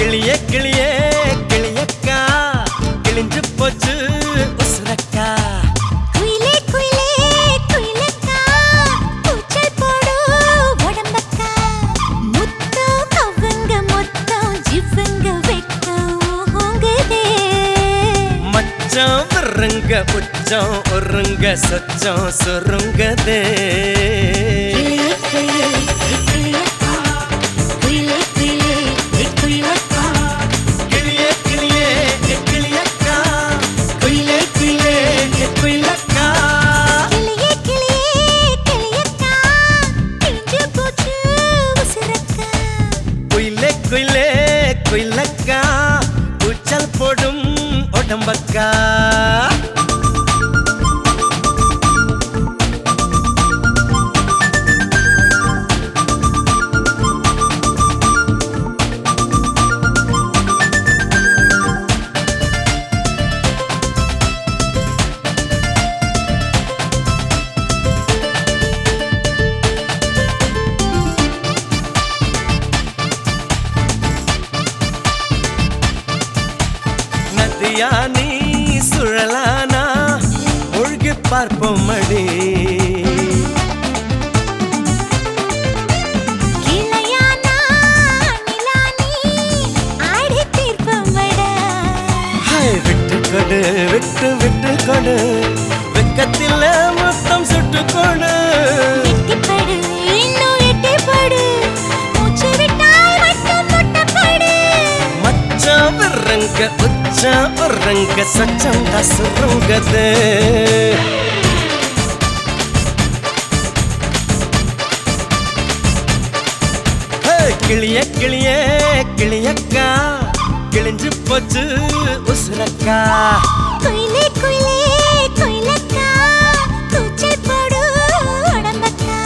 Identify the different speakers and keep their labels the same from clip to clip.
Speaker 1: கிளியே கிளியே கிளியக்கா கிழிஞ்சு போச்சு உசுரக்கா
Speaker 2: குயிலே குயிலே குயிலக்கா கூச்சல் போடு உடம்பக்கா முத்தம் கவ்வுங்க மொத்தம் ஜிவ்வுங்க வெட்கம் ஊங்குதே
Speaker 1: மச்சம் விருங்க உச்சம் ஒருங்க சொச்சம் சுருங்கதே
Speaker 2: கிளியே கிளியே கிளியக்கா குயிலே குயிலே குயிலக்கா
Speaker 1: கிளியே கிளியே கிளியக்கா குயிலே குயிலே குயிலக்கா
Speaker 2: கிளியே கிளியே கிளியக்கா கிழிஞ்சு போச்சு உசுரக்கா
Speaker 1: குயிலே குயிலே குயிலக்கா கூச்சல் போடும் உடம்பக்கா நதியா நீ சுழலானா மூழ்கி பார்ப்போம் அடி
Speaker 2: கிளையானா நிலானி ஆடி தீர்ப்பமடா
Speaker 1: ஹாய், விட்டு கொடு விட்டு விட்டு கொடு வெக்கத்தில் மொத்தம் சுட்டு கொடு
Speaker 2: எட்டிப்படு இன்னும் எட்டிப்படு மூச்சு விட்டால் மட்டும் முட்டப்படு
Speaker 1: மச்சான் விரங்க உச்சான் உறங்க சச்சம் சுருங்கது ஹே, கிளிய கிளிய கிளியக்கா கிழிஞ்சு போச்சு உசுரக்கா
Speaker 2: குயிலே குயிலே குயிலக்கா கூச்சல் போடு உடம்பக்கா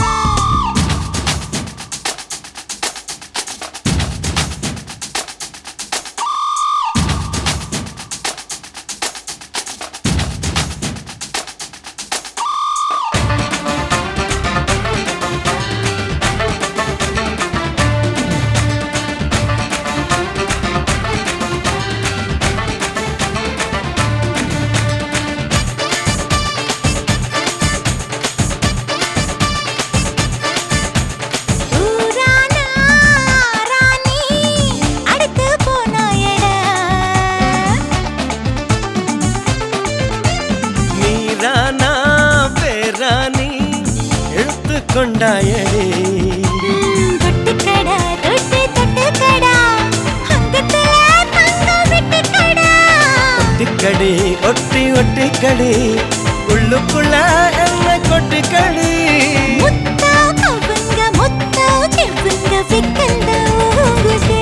Speaker 2: ஊரானா ராணி அடுத்து போனாயடா
Speaker 1: நீரானா பேராணி எழுத்து கொண்டாயடி
Speaker 2: தொட்டுக்கடா தொட்டு தொட்டுக்கடா அங்கத்துல தங்கம் விட்டுக்கடா
Speaker 1: ஒட்டிக்கடி ஒட்டி ஒட்டிக்கடி உள்ளுக்குள்ள என்ன கொட்டிக்கடி
Speaker 2: முத்தா கவுங்க முத்தா செவ்வுங்க விக்கந்த ஊங்குதே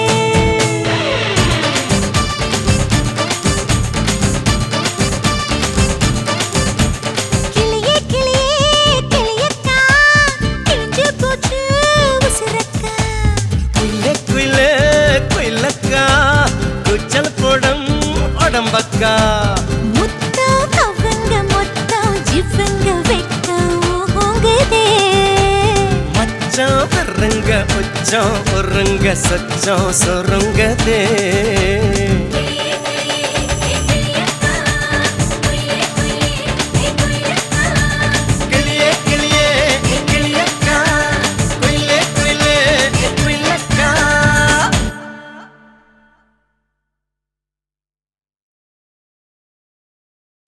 Speaker 2: கிளியே கிளியே கிளியக்கா கிழிஞ்சு போச்சு உசுரக்கா
Speaker 1: குயிலே குயிலே குயிலக்கா குச்சல் போடும் உடம்பக்கா
Speaker 2: முத்தா கவுங்க முத்தா ஜிவ்வுங்க வெட்கம் ஊங்குதே
Speaker 1: மச்சான் விருங்க உச்சம் ஒருங்க சச்சம் சுருங்கதே